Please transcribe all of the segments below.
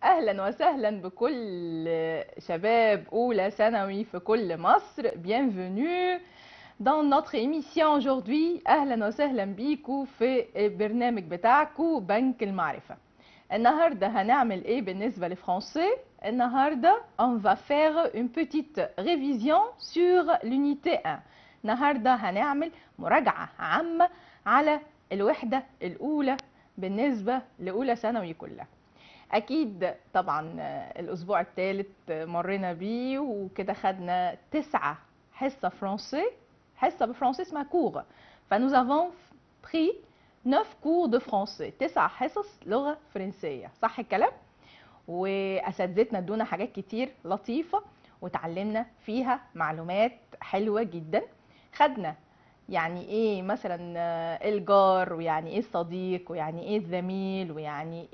اهلا وسهلا بكل شباب اولى ثانوي في كل مصر bienvenue dans notre émission aujourd'hui اهلا وسهلا بيكم في البرنامج بتاعكم بنك المعرفه النهارده هنعمل ايه بالنسبه لفرنسي النهارده on va faire une petite révision sur l'unité 1 النهارده هنعمل مراجعه عامه على الوحده الاولى بالنسبه لاولى ثانوي كلها اكيد طبعا الاسبوع الثالث مرينا بيه وكده خدنا تسعة حصه فرنسي حصه بفرنسي اسمها كور فنوز افون بري 9 كور دو فرنسي تسع حصص لغه فرنسيه صح الكلام واساتذتنا ادونا حاجات كتير لطيفه وتعلمنا فيها معلومات حلوه جدا خدنا يعني ايه مثلا الجار ويعني ايه الصديق ويعني ايه الزميل ويعني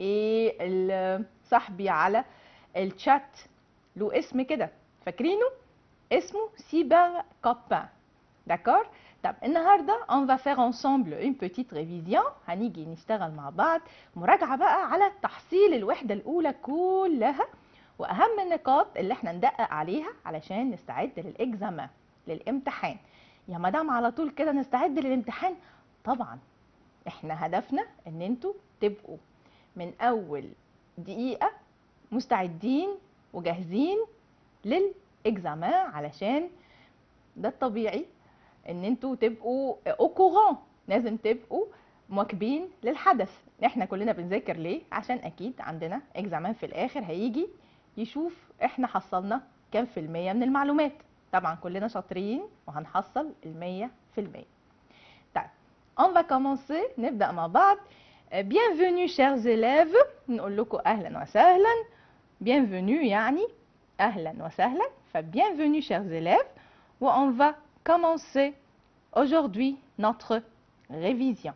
ايه صاحبي على الشات له اسم كده فاكرينه اسمه سيبر كوبان داكور طب النهارده on va faire ensemble une petite révision هنيجي نشتغل مع بعض مراجعه بقى على تحصيل الوحده الاولى كلها واهم النقاط اللي احنا ندقق عليها علشان نستعد للاكزامان للامتحان يا مدام على طول كده نستعد للامتحان طبعا احنا هدفنا ان انتوا تبقوا من اول دقيقة مستعدين وجاهزين للاكزامان علشان ده الطبيعي ان انتوا تبقوا اوكورون لازم تبقوا مواكبين للحدث احنا كلنا بنذاكر ليه عشان اكيد عندنا اكزامان في الاخر هيجي يشوف احنا حصلنا كام في المية من المعلومات طبعا كلنا شاطرين وهنحصل المية في المية طيب on va commencer نبدأ مع بعض bienvenue chers élèves نقول لكم أهلا وسهلا bienvenue يعني أهلا وسهلا ف bienvenue chers élèves و on va commencer aujourd'hui notre révision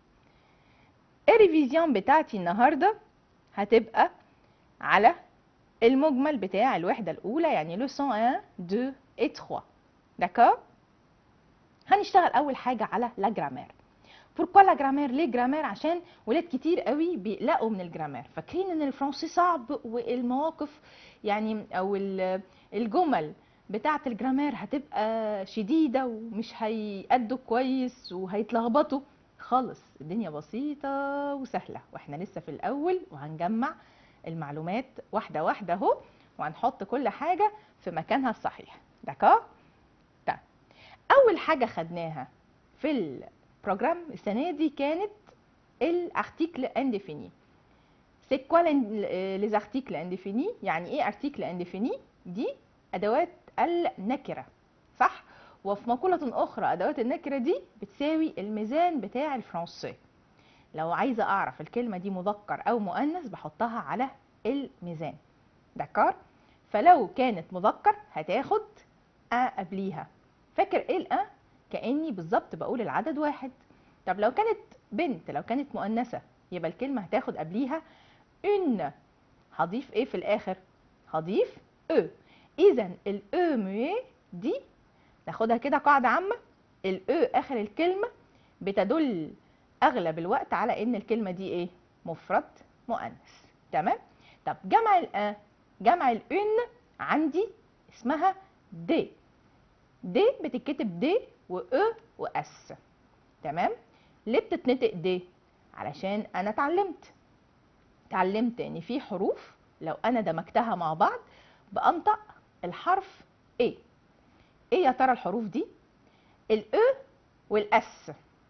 الريفيزيون بتاعتي النهاردة هتبقى على المجمل بتاع الوحدة الأولى يعني لوسون 1 2 et 3 d'accord هنشتغل اول حاجه على لا جرامير pourquoi لا جرامير ليه جرامير عشان ولاد كتير قوي بيقلقوا من الجرامير فاكرين ان الفرنسي صعب والمواقف يعني او الجمل بتاعه الجرامير هتبقى شديده ومش هيأدوا كويس وهيتلخبطوا خالص الدنيا بسيطه وسهله واحنا لسه في الاول وهنجمع المعلومات واحده واحده اهو وهنحط كل حاجه في مكانها الصحيح داكور طيب اول حاجه خدناها في البروجرام السنه دي كانت الارتيكل انديفيني سي كوا لي ارتيكل انديفيني يعني ايه ارتيكل انديفيني دي ادوات النكره صح وفي مقولة أخرى أدوات النكرة دي بتساوي الميزان بتاع الفرنسي لو عايزة أعرف الكلمة دي مذكر أو مؤنث بحطها على الميزان دكار فلو كانت مذكر هتاخد أ قبليها فاكر ايه الأ كأني بالظبط بقول العدد واحد طب لو كانت بنت لو كانت مؤنثة يبقى الكلمة هتاخد قبليها ان هضيف ايه في الآخر هضيف او إذا الأو مي دي ناخدها كده قاعدة عامة الأو آخر الكلمة بتدل أغلب الوقت على إن الكلمة دي إيه مفرد مؤنث تمام طب جمع الأ جمع الأن عندي اسمها دي دي بتتكتب دي وأ وأس تمام ليه بتتنطق دي علشان أنا اتعلمت اتعلمت إن في حروف لو أنا دمجتها مع بعض بأنطق الحرف إيه إيه يا ترى الحروف دي الأ والأس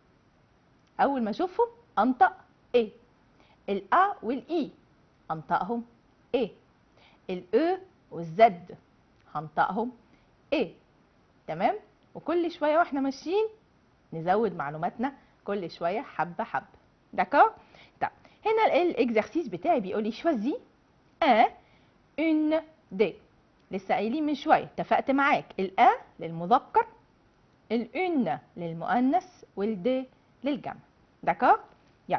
أول ما أشوفهم أنطق إيه الأ والإي أنطقهم إيه الاو والزد هنطقهم ايه تمام وكل شويه واحنا ماشيين نزود معلوماتنا كل شويه حبه حبه داكور طب هنا الاكزرسيس بتاعي بيقول لي شوازي ان اون دي لسه قايلين من شويه اتفقت معاك الأ للمذكر الأن للمؤنث والدي للجمع داكور يلا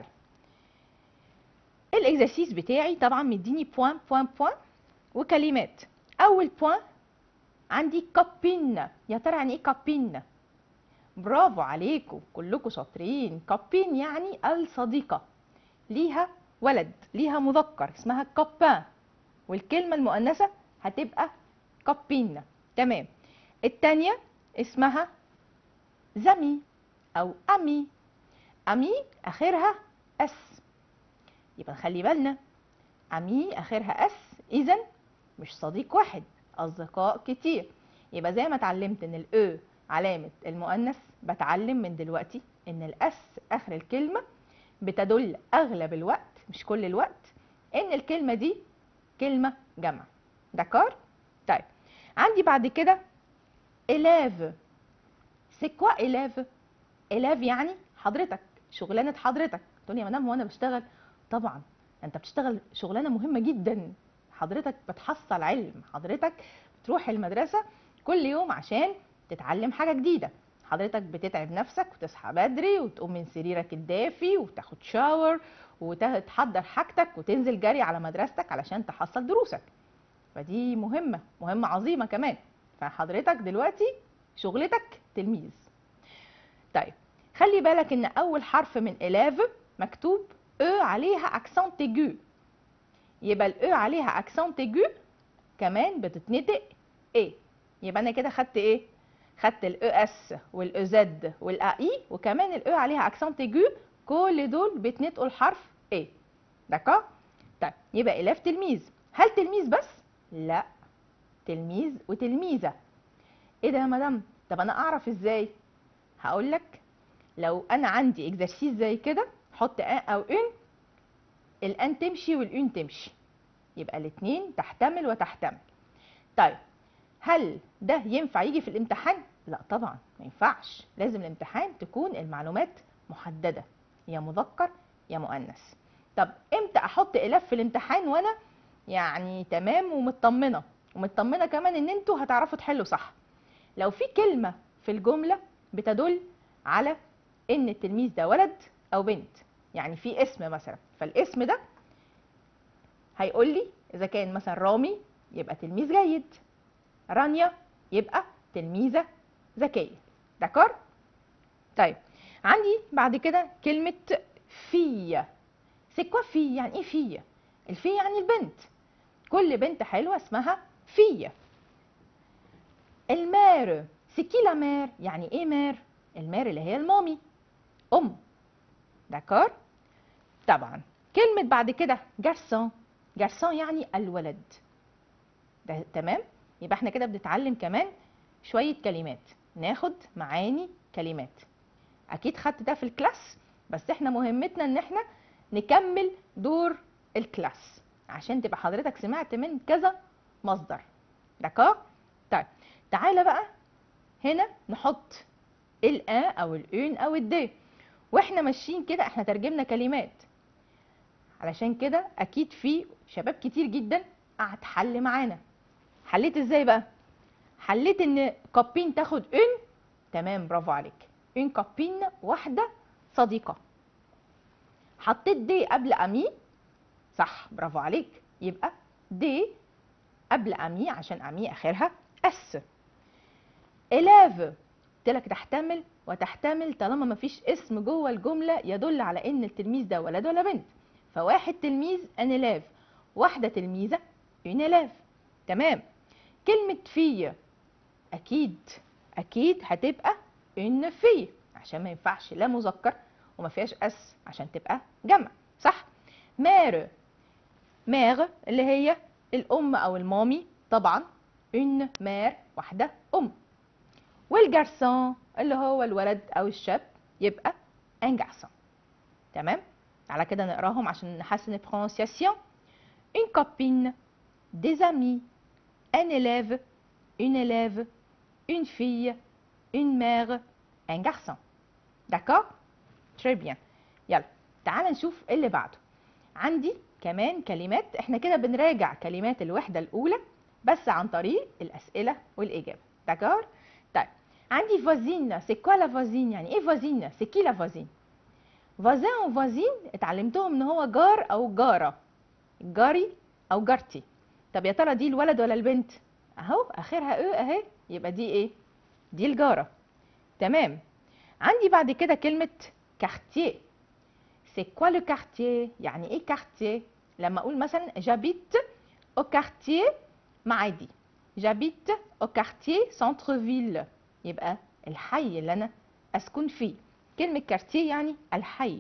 الاكزرسيس بتاعي طبعا مديني بوان بوان بوان وكلمات اول بوان عندي كابين يا ترى يعني ايه كابين برافو عليكم كلكم شاطرين كابين يعني الصديقه ليها ولد ليها مذكر اسمها كابان والكلمة المؤنثة هتبقى كابين تمام التانية اسمها زمي أو أمي أمي آخرها أس يبقى نخلي بالنا أمي آخرها أس إذا مش صديق واحد أصدقاء كتير يبقى زي ما اتعلمت إن الأو علامة المؤنث بتعلم من دلوقتي إن الأس آخر الكلمة بتدل أغلب الوقت مش كل الوقت إن الكلمة دي كلمة جمع دكار طيب عندي بعد كده إلاف سي كوا إلاف إلاف يعني حضرتك شغلانة حضرتك تقول يا مدام وانا بشتغل طبعا انت بتشتغل شغلانه مهمه جدا حضرتك بتحصل علم حضرتك بتروح المدرسه كل يوم عشان تتعلم حاجه جديده حضرتك بتتعب نفسك وتصحى بدري وتقوم من سريرك الدافي وتاخد شاور وتحضر حاجتك وتنزل جري على مدرستك علشان تحصل دروسك فدي مهمه مهمه عظيمه كمان فحضرتك دلوقتي شغلتك تلميذ طيب خلي بالك ان اول حرف من الاف مكتوب او عليها اكسنت ايجو يبقى الاو عليها اكسنت ايجو كمان بتتنطق ايه يبقى انا كده خدت ايه خدت الاو اس والاو زد والا اي وكمان الاو عليها اكسنت ايجو كل دول بيتنطقوا الحرف ايه دكا طيب يبقى الاف تلميذ هل تلميذ بس لا تلميذ وتلميذه ايه ده يا مدام طب انا اعرف ازاي هقول لك لو انا عندي اكزرسيس زي كده حط ان او ان الان تمشي والان تمشي يبقى الاثنين تحتمل وتحتمل طيب هل ده ينفع يجي في الامتحان لا طبعا ما ينفعش لازم الامتحان تكون المعلومات محدده يا مذكر يا مؤنث طب امتى احط الاف في الامتحان وانا يعني تمام ومطمنه ومطمنه كمان ان انتوا هتعرفوا تحلوا صح لو في كلمه في الجمله بتدل على ان التلميذ ده ولد او بنت يعني في اسم مثلا فالاسم ده هيقول لي اذا كان مثلا رامي يبقى تلميذ جيد رانيا يبقى تلميذه ذكيه دكار طيب عندي بعد كده كلمه في سكوا في يعني ايه في الفي يعني البنت كل بنت حلوه اسمها في المار سكي لا مار يعني ايه مار المار اللي هي المامي ام دكار طبعا كلمة بعد كده جارسون جارسون يعني الولد ده تمام يبقى احنا كده بنتعلم كمان شوية كلمات ناخد معاني كلمات اكيد خدت ده في الكلاس بس احنا مهمتنا ان احنا نكمل دور الكلاس عشان تبقى حضرتك سمعت من كذا مصدر دكار طيب تعالى بقى هنا نحط الان او الان او الدي واحنا ماشيين كده احنا ترجمنا كلمات علشان كده اكيد في شباب كتير جدا قعد حل معانا حليت ازاي بقى حليت ان كابين تاخد ان تمام برافو عليك ان كابين واحده صديقه حطيت دي قبل امي صح برافو عليك يبقى دي قبل امي عشان امي اخرها اس الاف قلت لك تحتمل وتحتمل طالما ما فيش اسم جوه الجمله يدل على ان التلميذ ده ولد ولا بنت فواحد تلميذ ان الاف واحده تلميذه ان الاف تمام كلمه في اكيد اكيد هتبقى ان في عشان ما ينفعش لا مذكر وما فيهاش اس عشان تبقى جمع صح مار مار اللي هي الام او المامي طبعا ان مار واحده ام والجارسون اللي هو الولد او الشاب يبقى ان جارسون تمام على كده نقراهم عشان نحسن البرونسياسيون une copine des amis un élève une élève une fille une mère un garçon d'accord très bien يلا تعال نشوف اللي بعده عندي كمان كلمات احنا كده بنراجع كلمات الوحده الاولى بس عن طريق الاسئله والاجابه d'accord طيب عندي voisine c'est quoi la voisine يعني ايه voisine c'est qui la voisine voisin و voisine اتعلمتهم ان هو جار او جاره جاري او جارتي طب يا ترى دي الولد ولا البنت اهو اخرها او اهي يبقى دي ايه دي الجاره تمام عندي بعد كده كلمه quartier c'est quoi le quartier يعني ايه quartier لما اقول مثلا j'habite au quartier معادي j'habite au quartier centre ville يبقى الحي اللي انا اسكن فيه كلمة كارتيه يعني الحي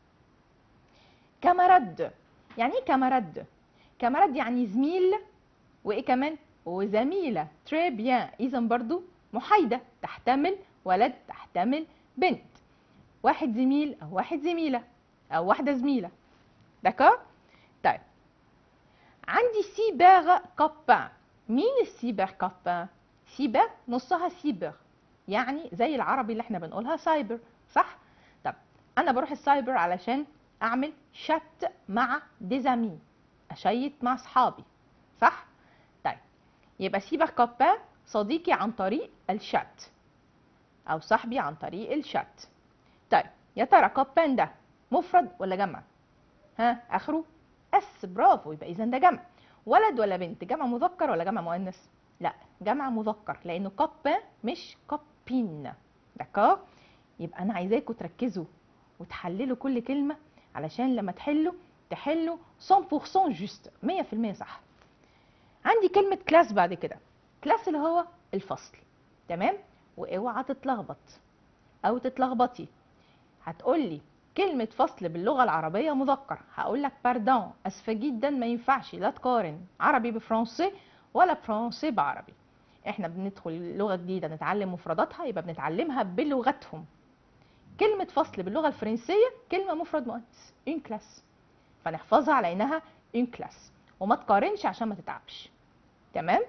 كاماراد يعني ايه كاماراد كاماراد يعني زميل وايه كمان وزميلة تري بيان اذا برضو محايدة تحتمل ولد تحتمل بنت واحد زميل او واحد زميلة او واحدة زميلة داكور طيب عندي سيبر كوبان مين السيبر كوبان سيبر نصها سيبر يعني زي العربي اللي احنا بنقولها سايبر صح طب انا بروح السايبر علشان اعمل شات مع ديزامي اشيت مع اصحابي صح طيب يبقى سيبر كوبان صديقي عن طريق الشات او صاحبي عن طريق الشات طيب يا ترى كوبان ده مفرد ولا جمع ها اخره اس برافو يبقى اذا ده جمع ولد ولا بنت جمع مذكر ولا جمع مؤنث لا جمع مذكر لانه كوبان مش كوبين داكور يبقى انا عايزاكم تركزوا وتحللوا كل كلمه علشان لما تحلوا تحلوا 100% جوست 100% صح عندي كلمه كلاس بعد كده كلاس اللي هو الفصل تمام واوعى تتلخبط او تتلخبطي هتقولي كلمة فصل باللغة العربية مذكر هقول لك باردون اسفة جدا ما ينفعش لا تقارن عربي بفرنسي ولا فرنسي بعربي احنا بندخل لغة جديدة نتعلم مفرداتها يبقى بنتعلمها بلغتهم كلمة فصل باللغة الفرنسية كلمة مفرد مؤنث اون كلاس فنحفظها على انها اون كلاس وما تقارنش عشان ما تتعبش تمام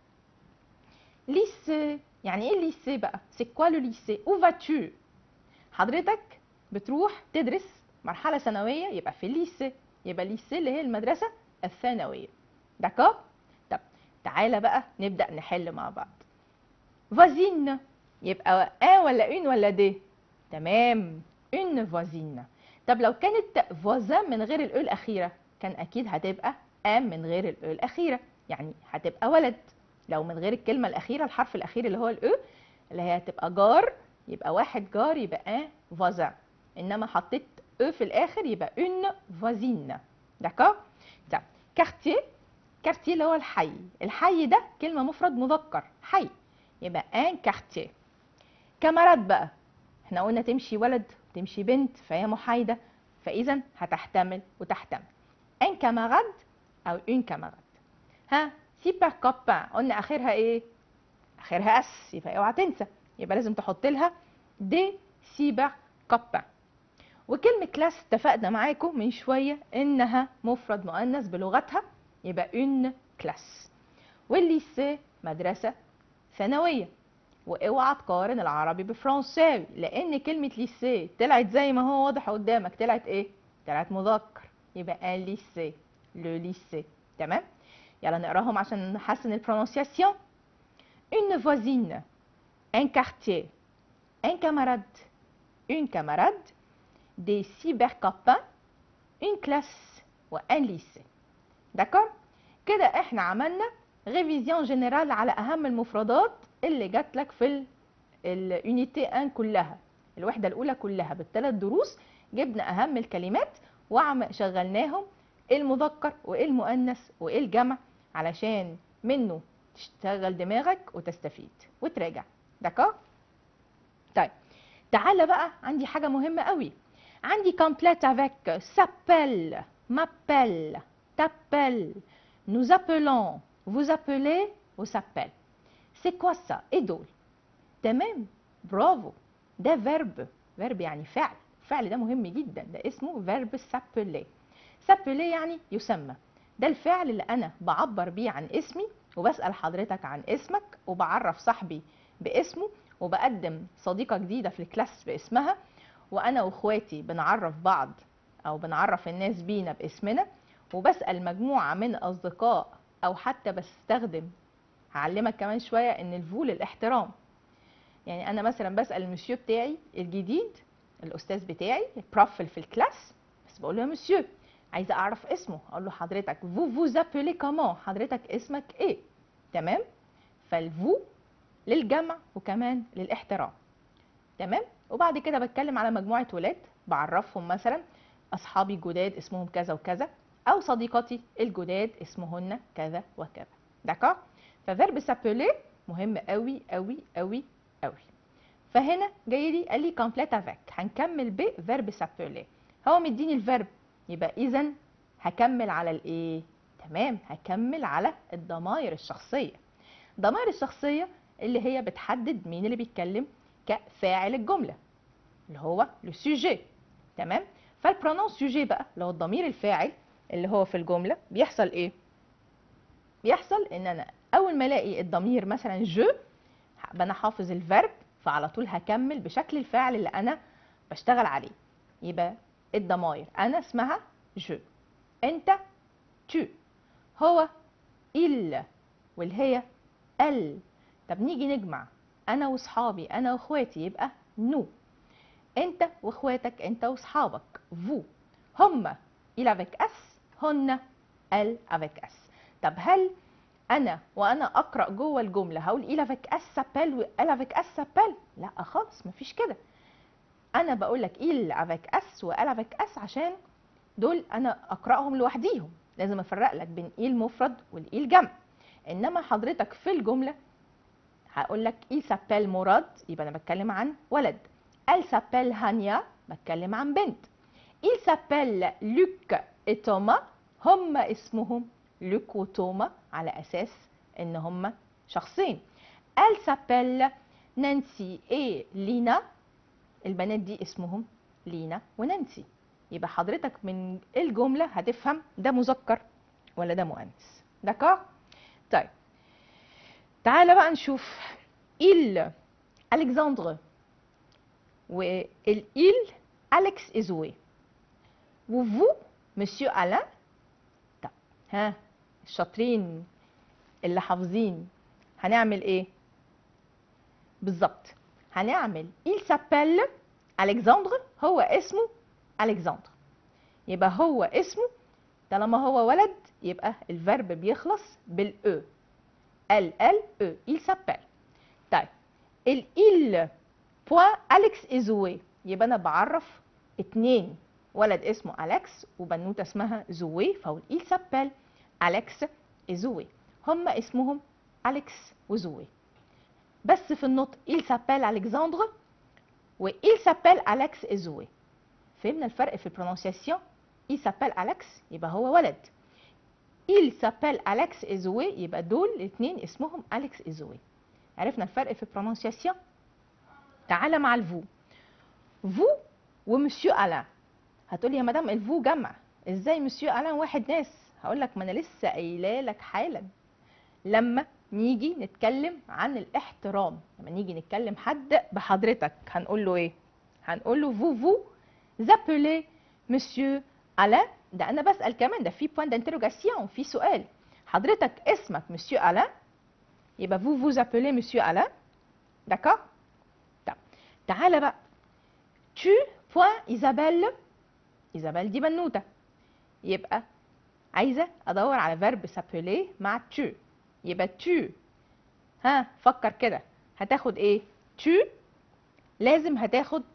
ليسي يعني ايه ليسي بقى سي كوا لو ليسي او فاتو حضرتك بتروح تدرس مرحله ثانويه يبقى في الليسي يبقى الليسي اللي هي المدرسه الثانويه داكور طب تعالى بقى نبدا نحل مع بعض فازين يبقى ان ولا اون ولا دي تمام اون فازين طب لو كانت فوازان من غير الاو الاخيره كان اكيد هتبقى ام من غير الاو الاخيره يعني هتبقى ولد لو من غير الكلمه الاخيره الحرف الاخير اللي هو الاو اللي هي هتبقى جار يبقى واحد جار يبقى ان فازان انما حطيت او في الاخر يبقى اون فوازين داكور طب كارتيه كارتيه اللي هو الحي الحي ده كلمه مفرد مذكر حي يبقى ان كارتيه كامارات بقى احنا قلنا تمشي ولد تمشي بنت فهي محايده فاذا هتحتمل وتحتمل ان كاماراد او اون كاماراد ها سيبر كوبان قلنا اخرها ايه اخرها اس يبقى اوعى تنسى يبقى لازم تحط لها دي سيبر كوبان وكلمة كلاس اتفقنا معاكم من شوية انها مفرد مؤنث بلغتها يبقى اون كلاس والليسي مدرسة ثانوية واوعى تقارن العربي بفرنساوي لان كلمة ليسي طلعت زي ما هو واضح قدامك طلعت ايه طلعت مذكر يبقى ان ليسي لو ليسي تمام يلا نقراهم عشان نحسن البرونسياسيون une voisine un quartier un camarade une camarade des cybercopains une classe وان lycée داكور كده احنا عملنا ريفيزيون جنرال على اهم المفردات اللي جات لك في اليونيتي ان كلها الوحده الاولى كلها بالثلاث دروس جبنا اهم الكلمات وشغلناهم المذكر وايه المؤنث وايه الجمع علشان منه تشتغل دماغك وتستفيد وتراجع داكور طيب تعالى بقى عندي حاجه مهمه قوي عندي complète avec s'appelle m'appelle t'appelle nous appelons vous appelez vous s'appelle c'est quoi ça ايه دول تمام برافو ده فيرب فيرب يعني فعل الفعل ده مهم جدا ده اسمه فيرب s'appeler s'appeler يعني يسمى ده الفعل اللي انا بعبر بيه عن اسمي وبسأل حضرتك عن اسمك وبعرف صاحبي باسمه وبقدم صديقة جديدة في الكلاس باسمها وانا واخواتي بنعرف بعض او بنعرف الناس بينا باسمنا وبسأل مجموعة من اصدقاء او حتى بستخدم هعلمك كمان شوية ان الفو للاحترام يعني انا مثلا بسأل المسيو بتاعي الجديد الاستاذ بتاعي البروفيل في الكلاس بس بقول له يا مسيو عايزه اعرف اسمه اقول له حضرتك فو فوز ابيلي كومون حضرتك اسمك ايه تمام فالفو للجمع وكمان للاحترام تمام وبعد كده بتكلم على مجموعه ولاد بعرفهم مثلا اصحابي جداد اسمهم كذا وكذا او صديقتي الجداد اسمهن كذا وكذا داكور ففيرب سابيلي مهم قوي قوي قوي قوي فهنا جاي لي قال لي كومبليت افيك هنكمل ب فيرب سابيلي هو مديني الفيرب يبقى اذا هكمل على الايه تمام هكمل على الضمائر الشخصيه الضمائر الشخصيه اللي هي بتحدد مين اللي بيتكلم كفاعل الجمله اللي هو لو سوجي تمام فالبرونون سوجي بقى اللي هو الضمير الفاعل اللي هو في الجمله بيحصل ايه بيحصل ان انا اول ما الاقي الضمير مثلا جو انا حافظ الفيرب فعلى طول هكمل بشكل الفعل اللي انا بشتغل عليه يبقى الضمائر انا اسمها جو انت تو هو il واللي هي ال طب نيجي نجمع انا واصحابي انا واخواتي يبقى نو انت واخواتك انت واصحابك فو هما il avec اس هن ال avec اس طب هل انا وانا اقرا جوه الجمله هقول il avec اس s'appelle و elle avec اس s'appelle لا خالص مفيش كده انا بقول لك il avec اس و elle avec اس عشان دول انا اقراهم لوحديهم لازم افرق لك بين ايه المفرد والايه الجمع انما حضرتك في الجمله هقول لك il s'appelle مراد يبقى انا بتكلم عن ولد elle s'appelle هانيا بتكلم عن بنت il s'appelle لوك et توما هم اسمهم لوك وتوما على اساس ان هم شخصين elle s'appelle نانسي et لينا البنات دي اسمهم لينا ونانسي يبقى حضرتك من الجملة هتفهم ده مذكر ولا ده مؤنث دكار طيب تعالى بقى نشوف il الكسندر والإل أليكس إزوي وفو مسيو ألان طب ها الشاطرين اللي حافظين هنعمل ايه بالظبط هنعمل il s'appelle الكسندر هو اسمه الكسندر يبقى هو اسمه طالما هو ولد يبقى الفيرب بيخلص بالاو ال ال او il s'appelle طيب ال il بوان اليكس ازوي يبقى انا بعرف اتنين ولد اسمه اليكس وبنوته اسمها زوي فهو il s'appelle اليكس ازوي هما اسمهم اليكس وزوي بس في النطق il s'appelle الكسندر و il s'appelle اليكس ازوي فهمنا الفرق في البرونسياسيون il s'appelle اليكس يبقى هو ولد il s'appelle اليكس ازوي يبقى دول الاثنين اسمهم اليكس ازوي عرفنا الفرق في البرونسياسيون تعالى مع الفو فو ومسيو الان هتقولي يا مدام الفو جمع ازاي مسيو الان واحد ناس هقول لك ما انا لسه قايله لك حالا لما نيجي نتكلم عن الاحترام لما نيجي نتكلم حد بحضرتك هنقول له ايه هنقول له فو فو زابلي مسيو الان ده انا بسال كمان ده في بوان دانتروجاسيون في سؤال حضرتك اسمك مسيو الان يبقى فو فو زابلي مسيو الان داكور طب تعالى بقى tu بوان ايزابيل ايزابيل دي بنوته يبقى عايزه ادور على فيرب سابيلي مع tu يبقى tu ها فكر كده هتاخد ايه tu لازم هتاخد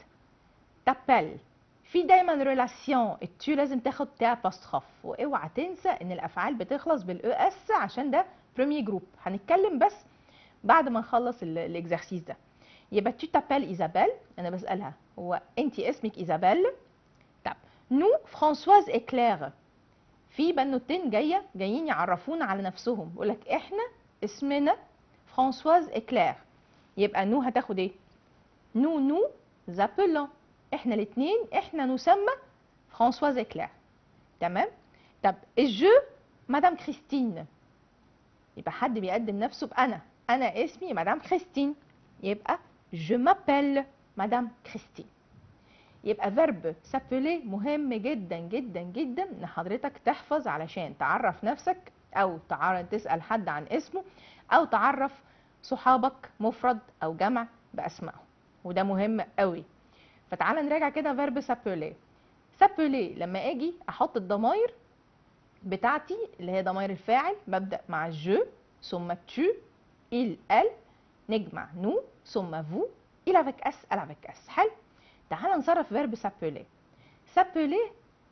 تابل في دايما ريلاسيون التو لازم تاخد تي ابوستروف واوعى تنسى ان الافعال بتخلص بالاو اس عشان ده بريمي جروب هنتكلم بس بعد ما نخلص الاكزرسيس ده يبقى tu تابل ايزابيل انا بسالها هو انت اسمك ايزابيل طب نو فرانسواز اكلير في بنوتين جايه جايين يعرفونا على نفسهم بيقول لك احنا اسمنا فرانسواز اكلير يبقى نو هتاخد ايه نو نو زابلون احنا الاثنين احنا نسمى فرانسواز اكلير تمام طب الجو مدام كريستين يبقى حد بيقدم نفسه بانا انا اسمي مدام كريستين يبقى je m'appelle مدام كريستين يبقى فيرب سابيلي مهم جدا جدا جدا ان حضرتك تحفظ علشان تعرف نفسك او تعرف تسال حد عن اسمه او تعرف صحابك مفرد او جمع باسمائهم وده مهم قوي فتعال نراجع كده فيرب سابيلي سابيلي لما اجي احط الضماير بتاعتي اللي هي ضماير الفاعل ببدا مع جو ثم tu il elle نجمع نو ثم vous il avec s elle avec s حلو تعال نصرف فيرب سابيلي سابيلي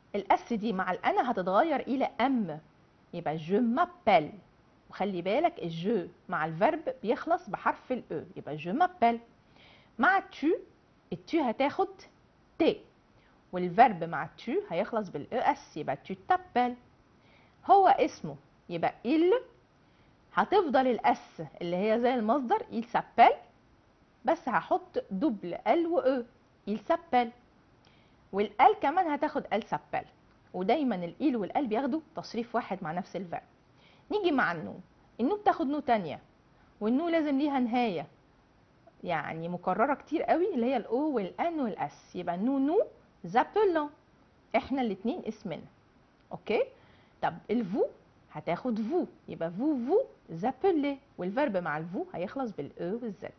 الاس دي مع الانا هتتغير الى ام يبقى جو مابيل وخلي بالك الجو مع الفيرب بيخلص بحرف الاو يبقى جو مابيل مع تو التو هتاخد تي والفيرب مع تو هيخلص بالاو اس يبقى تو تابل هو اسمه يبقى il هتفضل الاس اللي هي زي المصدر il s'appelle بس هحط دبل ال و او il s'appelle والال كمان هتاخد ال s'appelle ودايما الايل والال بياخدوا تصريف واحد مع نفس الفيرب نيجي مع النو النو بتاخد نو تانية والنو لازم ليها نهاية يعني مكررة كتير قوي اللي هي الاو والان والاس يبقى نو نو زابلون احنا الاتنين اسمنا اوكي طب الفو هتاخد فو يبقى فو فو زابلي والفيرب مع الفو هيخلص بالاو والزد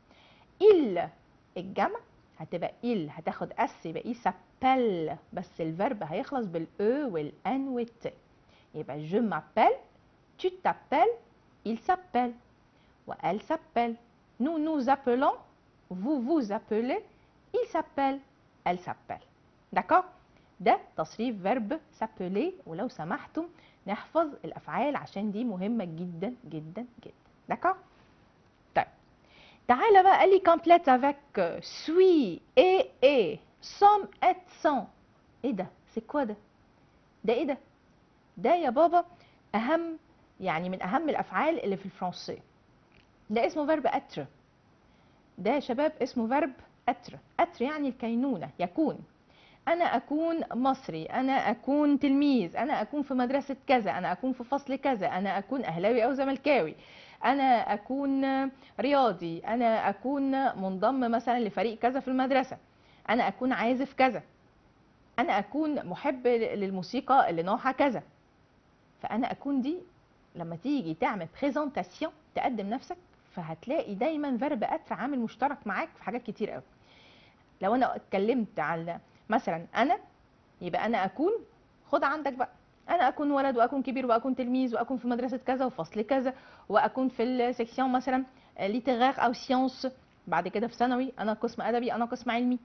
il الجمع هتبقى il هتاخد اس يبقى il s'appelle بس الفيرب هيخلص بالاو والان والت يبقى je m'appelle tu t'appelles il s'appelle وelle s'appelle nous nous appelons vous vous appelez il s'appelle elle s'appelle d'accord ده تصريف فيرب s'appeler ولو سمحتم نحفظ الافعال عشان دي مهمه جدا جدا جدا d'accord طيب تعالى بقى قال لي complète avec suis et et sommes et sont ايه ده c'est quoi ده ده ايه ده ده يا بابا اهم يعني من اهم الافعال اللي في الفرنسي ده اسمه فيرب اتر ده يا شباب اسمه فيرب اتر اتر يعني الكينونه يكون انا اكون مصري انا اكون تلميذ انا اكون في مدرسه كذا انا اكون في فصل كذا انا اكون اهلاوي او زملكاوي انا اكون رياضي انا اكون منضم مثلا لفريق كذا في المدرسه انا اكون عازف كذا انا اكون محب للموسيقى اللي نوعها كذا فانا اكون دي لما تيجي تعمل بريزنتاسيون تقدم نفسك فهتلاقي دايما فيرب اتر عامل مشترك معاك في حاجات كتير قوي لو انا اتكلمت على مثلا انا يبقى انا اكون خد عندك بقى انا اكون ولد واكون كبير واكون تلميذ واكون في مدرسه كذا وفصل كذا واكون في السكسيون مثلا ليتيغير او سيونس بعد كده في ثانوي انا قسم ادبي انا قسم علمي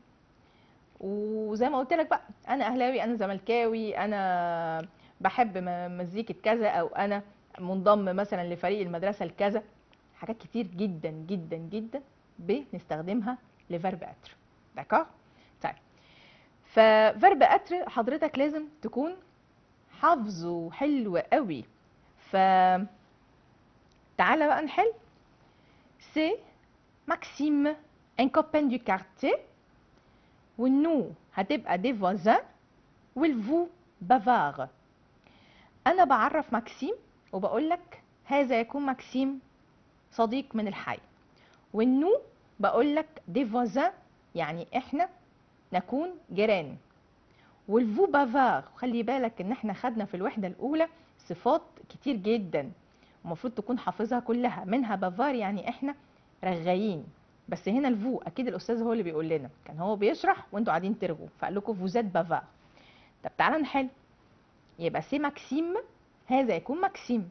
وزي ما قلت لك بقى انا اهلاوي انا زملكاوي انا بحب مزيكه كذا او انا منضم مثلا لفريق المدرسه الكذا حاجات كتير جدا جدا جدا بنستخدمها لفيرب اتر داكور طيب ففيرب اتر حضرتك لازم تكون حافظه حلو قوي ف تعالى بقى نحل سي ماكسيم ان كوبان دو كارتيه والنو هتبقى دي فوازان والفو بافار انا بعرف ماكسيم وبقول لك هذا يكون ماكسيم صديق من الحي والنو بقول لك دي فوازان يعني احنا نكون جيران والفو بافار خلي بالك ان احنا خدنا في الوحده الاولى صفات كتير جدا المفروض تكون حافظها كلها منها بافار يعني احنا رغايين بس هنا الفو اكيد الاستاذ هو اللي بيقول لنا كان هو بيشرح وانتوا قاعدين ترغوا فقال لكم فوزات بافار طب تعالى نحل يبقى سي ماكسيم هذا يكون ماكسيم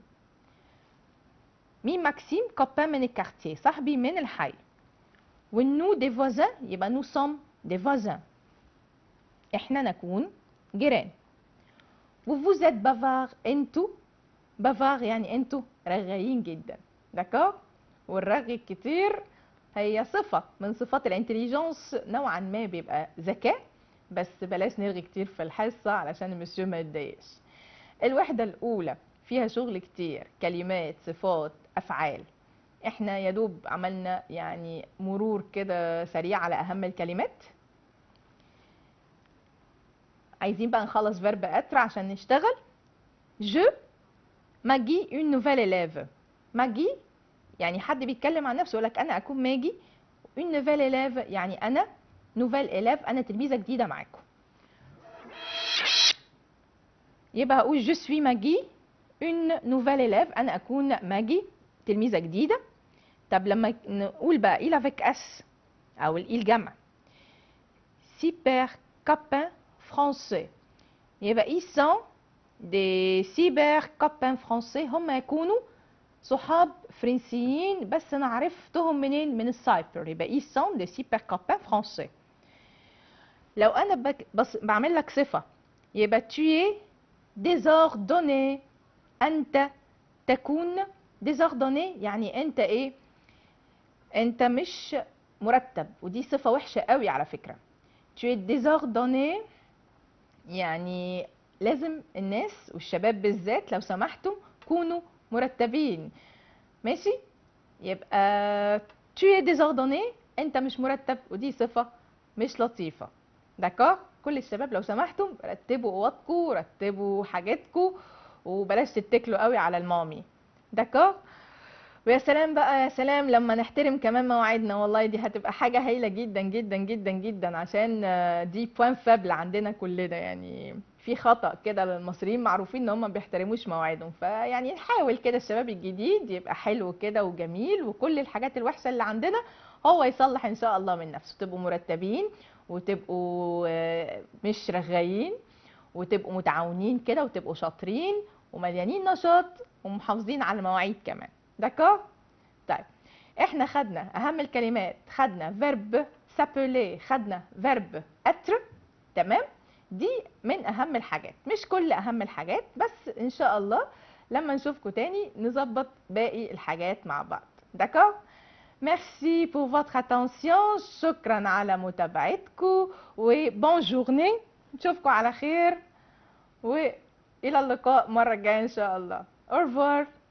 مين ماكسيم كوبان من الكارتيه صاحبي من الحي والنو دي فوازان يبقى نو سوم دي فوازان احنا نكون جيران وفوزات بافار انتو بافار يعني انتو رغايين جدا داكور والرغي الكتير هي صفة من صفات الانتليجنس نوعا ما بيبقى ذكاء بس بلاش نرغي كتير في الحصة علشان المسيو ما يتضايقش الوحدة الأولى فيها شغل كتير كلمات صفات أفعال احنا يا دوب عملنا يعني مرور كده سريع على أهم الكلمات عايزين بقى نخلص فيرب اتر عشان نشتغل جو ماجي اون نوفيل élève ماجي يعني حد بيتكلم عن نفسه يقول لك انا اكون ماجي اون نوفيل élève يعني انا نوفيل élève انا تلميذه جديده معاكم يبقى هقول جو سوي ماجي اون نوفيل élève انا اكون ماجي تلميذه جديده طب لما نقول بقى il avec اس او الايل جمع سيبر كابان français يبقى ils sont des cyber copains français هم يكونوا صحاب فرنسيين بس انا عرفتهم منين من السايبر يبقى ils sont des cyber copains français لو انا بك بس بعمل لك صفه يبقى tu es désordonné أنت تكون désordonné يعني أنت إيه أنت مش مرتب ودي صفة وحشة قوي على فكرة tu es désordonné يعني لازم الناس والشباب بالذات لو سمحتوا كونوا مرتبين ماشي يبقى tu es désordonné انت مش مرتب ودي صفة مش لطيفة داكور كل الشباب لو سمحتم رتبوا اوضكم رتبوا حاجاتكم وبلاش تتكلوا قوي على المامي داكور ويا سلام بقى يا سلام لما نحترم كمان مواعيدنا والله دي هتبقى حاجة هايلة جدا جدا جدا جدا عشان آه، دي بوان فابل عندنا كلنا يعني في خطأ كده للمصريين معروفين ان هم ما بيحترموش مواعيدهم فيعني نحاول كده الشباب الجديد يبقى حلو كده وجميل وكل الحاجات الوحشة اللي عندنا هو يصلح ان شاء الله من نفسه تبقوا مرتبين وتبقوا آه، مش رغايين وتبقوا متعاونين كده وتبقوا شاطرين ومليانين نشاط ومحافظين على المواعيد كمان داكور طيب احنا خدنا اهم الكلمات خدنا فيرب سابولي خدنا فيرب اتر تمام دي من اهم الحاجات مش كل اهم الحاجات بس ان شاء الله لما نشوفكم تاني نظبط باقي الحاجات مع بعض داكور ميرسي بور فوتر اتونسيون شكرا على متابعتكم وبون جورني نشوفكم على خير والى اللقاء مره الجايه ان شاء الله au revoir